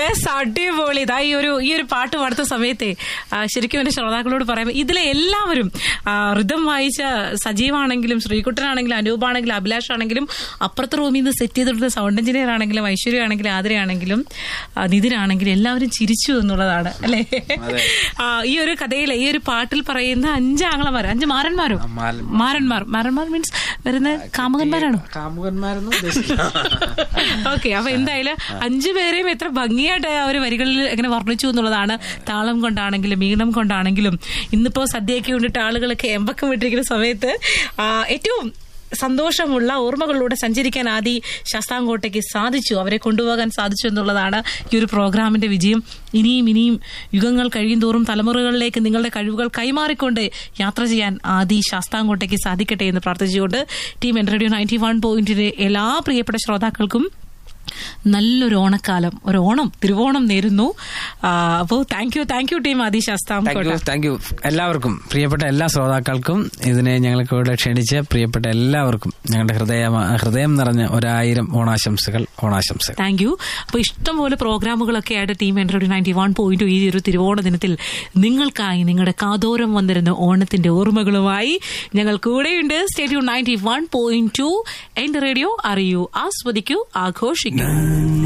yes അടിപൊളി ഇതാ ഈ ഒരു ഈ ഒരു പാട്ട് പാടുത്ത സമയത്തെ ആ, ശരിക്കും എന്റെ ശ്രോതാക്കളോട് പറയുമ്പോൾ ഇതിലെ എല്ലാവരും ആ, ഋതം വായിച്ച സജീവാണെങ്കിലും ശ്രീകുട്ടനാണെങ്കിലും അനൂപാണെങ്കിലും അഭിലാഷ് ആണെങ്കിലും അപ്പുറത്തെ റൂമിൽ നിന്ന് സെറ്റ് ചെയ്തിട്ടുള്ള സൗണ്ട് എഞ്ചിനീയർ ആണെങ്കിലും ഐശ്വര്യ ആണെങ്കിലും ആതിരയാണെങ്കിലും ആ, നിതിനാണെങ്കിലും എല്ലാവരും ചിരിച്ചു എന്നുള്ളതാണ് അല്ലേ ആ, ഈ ഒരു കഥയിലെ ഈ ഒരു പാട്ടിൽ പറയുന്ന അഞ്ച് ആങ്ങളമാർ അഞ്ച് മാരന്മാരോ മാരൻ- മാരന്മാർ മാരന്മാർ മീൻസ് വരുന്ന കാമുകന്മാരാണോ കാമുകന്മാരെന്ന് ഉദ്ദേശിക്കുന്നത് ഓക്കെ അപ്പൊ എന്തായാലും അഞ്ചു പേരെയും എത്ര ഭംഗിയായിട്ട് ആ ഒരു വരികളിൽ എങ്ങനെ വർണ്ണിച്ചു എന്നുള്ളതാണ് താളം കൊണ്ടാണെങ്കിലും ഈണം കൊണ്ടാണെങ്കിലും ഇന്നിപ്പോ സദ്യയൊക്കെ കൊണ്ടിട്ട് ആളുകളൊക്കെ എമ്പക്കം വിട്ടിരിക്കുന്ന സമയത്ത് ആ, ഏറ്റവും സന്തോഷമുള്ള ഓർമ്മകളിലൂടെ സഞ്ചരിക്കാൻ ആദി ശാസ്താംകോട്ടയ്ക്ക് സാധിച്ചു അവരെ കൊണ്ടുപോകാൻ സാധിച്ചു എന്നുള്ളതാണ് ഈ ഒരു പ്രോഗ്രാമിന്റെ വിജയം ഇനിയും ഇനിയും യുഗങ്ങൾ കഴിയും തോറും തലമുറകളിലേക്ക് നിങ്ങളുടെ കഴിവുകൾ കൈമാറിക്കൊണ്ട് യാത്ര ചെയ്യാൻ ആദി ശാസ്താംകോട്ടയ്ക്ക് സാധിക്കട്ടെ എന്ന് പ്രാർത്ഥിച്ചുകൊണ്ട് team N radio ninety one പോയിന്റിന്റെ എല്ലാ പ്രിയപ്പെട്ട ശ്രോതാക്കൾക്കും നല്ലൊരു ഓണക്കാലം ഒരു ഓണം തിരുവോണം നേരുന്നു അപ്പോൾ thank you thank you team Adi thank you Sasthamkotta thank you എല്ലാവർക്കും പ്രിയപ്പെട്ട എല്ലാ ശ്രോതാക്കൾക്കും ഇതിനെ ഞങ്ങൾക്ക് ഇവിടെ ക്ഷണിച്ച് പ്രിയപ്പെട്ട എല്ലാവർക്കും ഞങ്ങളുടെ ഹൃദയ ഹൃദയം നിറഞ്ഞ ഒരായിരം ഓണാശംസകൾ ഓണാശംസകൾ താങ്ക് യു അപ്പോൾ ഇഷ്ടംപോലെ പ്രോഗ്രാമുകളൊക്കെ ആയിട്ട് ടീം എൻട്രോഡ് നയൻറ്റി വൺ പോയിന്റ് ഈ ഒരു തിരുവോണ ദിനത്തിൽ നിങ്ങൾക്കായി നിങ്ങളുടെ കാതോരം വന്നിരുന്ന ഓണത്തിന്റെ ഓർമ്മകളുമായി ഞങ്ങൾ കൂടെയുണ്ട് stadium ninety one point two എന്റെ റേഡിയോ അറിയൂ ആസ്വദിക്കൂ ആഘോഷിക്കൂ